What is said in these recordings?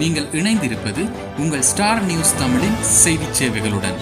நீங்கள் இணைந்திருப்பது உங்கள் ஸ்டார் நியூஸ் தமிழின் செய்திச் சேவைகளுடன்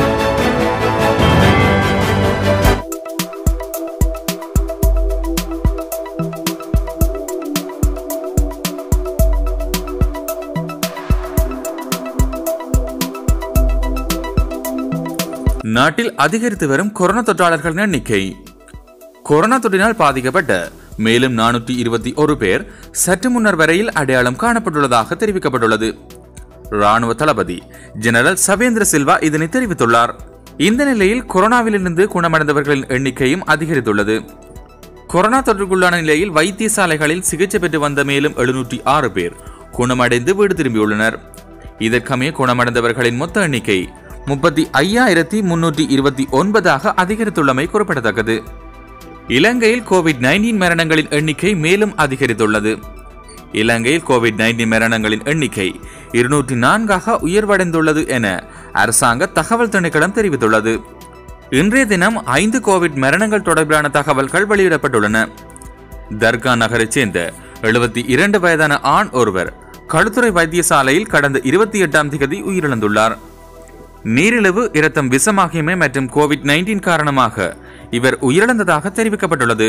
நாட்டில் அதிகரித்து வரும் கொரோனா தொற்றாளர்களின் எண்ணிக்கை கொரோனா தொற்றினால் பாதிக்கப்பட்ட மேலும் நானூற்றி இருபத்தி ஒரு பேர் சற்று முன்னர் வரையில் அடையாளம் காணப்பட்டுள்ளதாக தெரிவிக்கப்பட்டுள்ளது ராணுவ தளபதி ஜெனரல் சவேந்திர சில்வா இதனை தெரிவித்துள்ளார் இந்த நிலையில் கொரோனாவிலிருந்து குணமடைந்தவர்களின் எண்ணிக்கையும் அதிகரித்துள்ளது கொரோனா தொற்றுக்குள்ளான நிலையில் வைத்தியசாலைகளில் சிகிச்சை பெற்று வந்த மேலும் எழுநூற்றி ஆறு பேர் குணமடைந்து வீடு திரும்பியுள்ளனர் இதற்கமைய குணமடைந்தவர்களின் மொத்த எண்ணிக்கை முப்பத்தி ஐயாயிரத்தி முன்னூற்றி இருபத்தி ஒன்பதாக அதிகரித்துள்ளமை குறிப்பிடத்தக்கது இலங்கையில் கோவிட் நைன்டீன் மரணங்களின் எண்ணிக்கை மேலும் அதிகரித்துள்ளது இலங்கையில் கோவிட் நைன்டீன் மரணங்களின் எண்ணிக்கை இருநூற்றி நான்காக உயர்வடைந்துள்ளது என அரசாங்க தகவல் திணைக்களம் தெரிவித்துள்ளது இன்றைய தினம் ஐந்து கோவிட் மரணங்கள் தொடர்பிலான தகவல்கள் வெளியிடப்பட்டுள்ளன தர்கா நகரைச் சேர்ந்த எழுபத்தி இரண்டு வயதான ஆண் ஒருவர் களுத்துறை வைத்தியசாலையில் கடந்த இருபத்தி எட்டாம் திகதி உயிரிழந்துள்ளார் நீரிழிவு இரத்தம் விஷமாகியமை மற்றும் கோவிட் நைன்டீன் காரணமாக இவர் உயிரிழந்ததாக தெரிவிக்கப்பட்டுள்ளது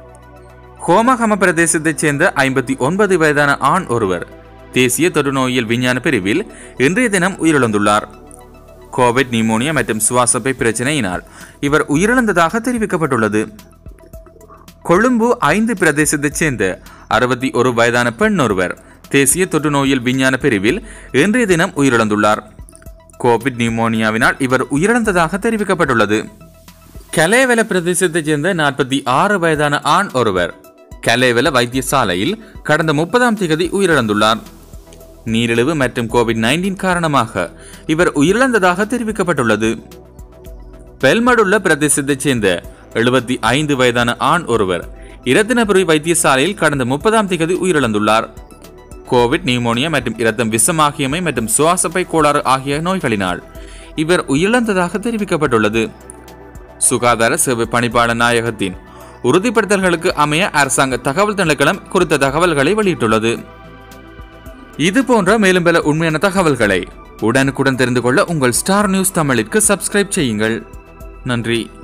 ஹோமகம பிரதேசத்தைச் சேர்ந்த ஐம்பத்தி ஒன்பது வயதான ஆண் ஒருவர் தேசிய தொடுநோயியல் விஞ்ஞான பிரிவில் இன்றைய தினம் உயிரிழந்துள்ளார் கோவிட் நிமோனியா மற்றும் சுவாசப்பை பிரச்சனையினால் இவர் உயிரிழந்ததாக தெரிவிக்கப்பட்டுள்ளது கொழும்பு ஐந்து பிரதேசத்தைச் சேர்ந்த அறுபத்தி ஒரு வயதான பெண் ஒருவர் தேசிய தொற்றுநோயியல் விஞ்ஞான பிரிவில் இன்றைய தினம் உயிரிழந்துள்ளார் கோவிட் நிமோனியாவினால் இவர் உயிரிழந்ததாக தெரிவிக்கப்பட்டுள்ளது கலேவல பிரதேசத்தைச் சேர்ந்த நாற்பத்தி ஆறு வயதான ஆண் ஒருவர் கலேவல வைத்தியசாலையில் கடந்த முப்பதாம் தேதி உயிரிழந்துள்ளார் நீரிழிவு மற்றும் கோவிட் நைன்டீன் காரணமாக இவர் உயிரிழந்ததாக தெரிவிக்கப்பட்டுள்ளது பெல்மடுள்ள பிரதேசத்தைச் சேர்ந்த எழுபத்தி ஐந்து வயதான ஆண் ஒருவர் இரத்தினபுரி வைத்தியசாலையில் கடந்த முப்பதாம் தேதி உயிரிழந்துள்ளார் கோவிட் நியூமோனியா மற்றும் இரத்தம் விஷமாகியமை மற்றும் சுவாசப்பை கோளாறு ஆகிய நோய்களினால் இவர் உயிரிழந்ததாக தெரிவிக்கப்பட்டுள்ளது சுகாதார சேவை பணிப்பாளர் நாயகத்தின் உறுதிப்படுத்தல்களுக்கு அமைய அரசாங்க தகவல் திணைக்களம் குறித்த தகவல்களை வெளியிட்டுள்ளது இது போன்ற மேலும் பல உண்மையான தகவல்களை உடனுக்குடன் தெரிந்து கொள்ள உங்கள் ஸ்டார் நியூஸ் தமிழிற்கு சப்ஸ்கிரைப் செய்யுங்கள் நன்றி